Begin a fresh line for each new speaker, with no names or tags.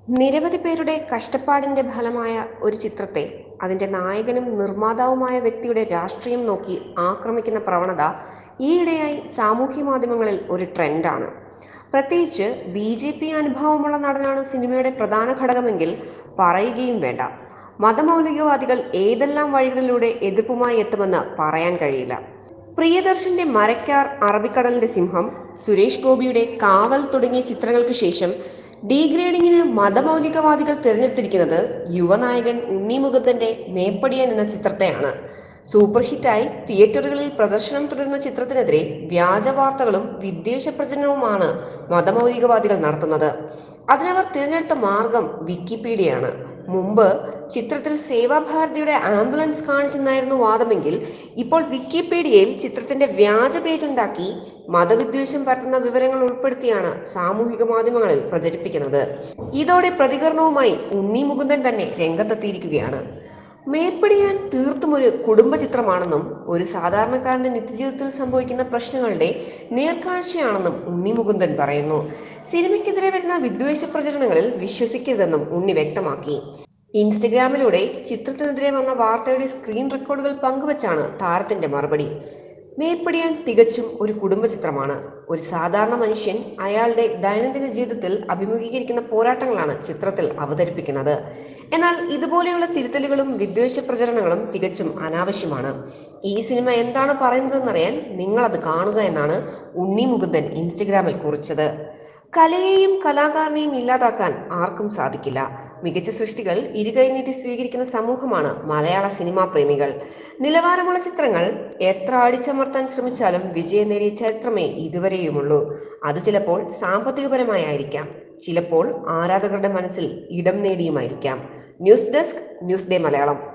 നിരവധി പേരുടെ കഷ്ടപ്പാടിന്റെ ഫലമായ ഒരു ചിത്രത്തെ അതിന്റെ നായകനും നിർമ്മാതാവുമായ വ്യക്തിയുടെ രാഷ്ട്രീയം നോക്കി ആക്രമിക്കുന്ന പ്രവണത ഈയിടെയായി സാമൂഹ്യ മാധ്യമങ്ങളിൽ ഒരു ട്രെൻഡാണ് പ്രത്യേകിച്ച് ബി ജെ പി അനുഭവമുള്ള നടനാണ് സിനിമയുടെ പ്രധാന ഘടകമെങ്കിൽ പറയുകയും വേണ്ട മതമൗലികവാദികൾ ഏതെല്ലാം വഴികളിലൂടെ എതിർപ്പുമായി എത്തുമെന്ന് പറയാൻ കഴിയില്ല പ്രിയദർശന്റെ മരക്കാർ അറബിക്കടലിന്റെ സിംഹം സുരേഷ് ഗോപിയുടെ കാവൽ തുടങ്ങിയ ചിത്രങ്ങൾക്ക് ശേഷം ഡീഗ്രേഡിങ്ങിന് മതമൗലികവാദികൾ തിരഞ്ഞെടുത്തിരിക്കുന്നത് യുവനായകൻ ഉണ്ണി മുകുന്ദന്റെ മേപ്പടിയൻ എന്ന ചിത്രത്തെയാണ് സൂപ്പർ ഹിറ്റായി തിയേറ്ററുകളിൽ പ്രദർശനം തുടരുന്ന ചിത്രത്തിനെതിരെ വ്യാജ വാർത്തകളും വിദ്വേഷ പ്രചരണവുമാണ് മതമൗലികവാദികൾ നടത്തുന്നത് അതിനവർ തിരഞ്ഞെടുത്ത മാർഗം വിക്കിപീഡിയയാണ് മുമ്പ് ചിത്രത്തിൽ സേവാഭാരതിയുടെ ആംബുലൻസ് കാണിച്ചെന്നായിരുന്നു വാദമെങ്കിൽ ഇപ്പോൾ വിക്കിപീഡിയയിൽ ചിത്രത്തിന്റെ വ്യാജ പേജ് ഉണ്ടാക്കി മതവിദ്വേഷം പരത്തുന്ന വിവരങ്ങൾ ഉൾപ്പെടുത്തിയാണ് സാമൂഹിക മാധ്യമങ്ങളിൽ പ്രചരിപ്പിക്കുന്നത് ഇതോടെ പ്രതികരണവുമായി ഉണ്ണി മുകുന്ദൻ തന്നെ രംഗത്തെത്തിയിരിക്കുകയാണ് മേപ്പടിയാൻ തീർത്തും ഒരു കുടുംബ ചിത്രമാണെന്നും ഒരു സാധാരണക്കാരന്റെ നിത്യജീവിതത്തിൽ സംഭവിക്കുന്ന പ്രശ്നങ്ങളുടെ നേർക്കാഴ്ചയാണെന്നും ഉണ്ണി മുകുന്ദൻ പറയുന്നു സിനിമയ്ക്കെതിരെ വരുന്ന വിദ്വേഷ പ്രചരണങ്ങളിൽ വിശ്വസിക്കരുതെന്നും ഉണ്ണി വ്യക്തമാക്കി ഇൻസ്റ്റഗ്രാമിലൂടെ ചിത്രത്തിനെതിരെ വന്ന വാർത്തയുടെ സ്ക്രീൻ റെക്കോർഡുകൾ പങ്കുവച്ചാണ് താരത്തിന്റെ മറുപടി മേപ്പടിയാൻ തികച്ചും ഒരു കുടുംബ ചിത്രമാണ് ഒരു സാധാരണ മനുഷ്യൻ അയാളുടെ ദൈനംദിന ജീവിതത്തിൽ അഭിമുഖീകരിക്കുന്ന പോരാട്ടങ്ങളാണ് ചിത്രത്തിൽ അവതരിപ്പിക്കുന്നത് എന്നാൽ ഇതുപോലെയുള്ള തിരുത്തലുകളും വിദ്വേഷ പ്രചരണങ്ങളും തികച്ചും അനാവശ്യമാണ് ഈ സിനിമ എന്താണ് പറയുന്നതെന്നറിയാൻ നിങ്ങളത് കാണുക എന്നാണ് ഉണ്ണി മുകുന്ദൻ ഇൻസ്റ്റഗ്രാമിൽ കുറിച്ചത് കലയെയും കലാകാരനെയും ഇല്ലാതാക്കാൻ ആർക്കും സാധിക്കില്ല മികച്ച സൃഷ്ടികൾ ഇരുകൈ നീട്ടി സ്വീകരിക്കുന്ന സമൂഹമാണ് മലയാള സിനിമാ പ്രേമികൾ നിലവാരമുള്ള ചിത്രങ്ങൾ എത്ര അടിച്ചമർത്താൻ ശ്രമിച്ചാലും വിജയം നേടിയ ചരിത്രമേ ഇതുവരെയുമുള്ളൂ അത് ചിലപ്പോൾ സാമ്പത്തികപരമായിരിക്കാം ചിലപ്പോൾ ആരാധകരുടെ മനസ്സിൽ ഇടം നേടിയുമായിരിക്കാം news desk news day Malayalam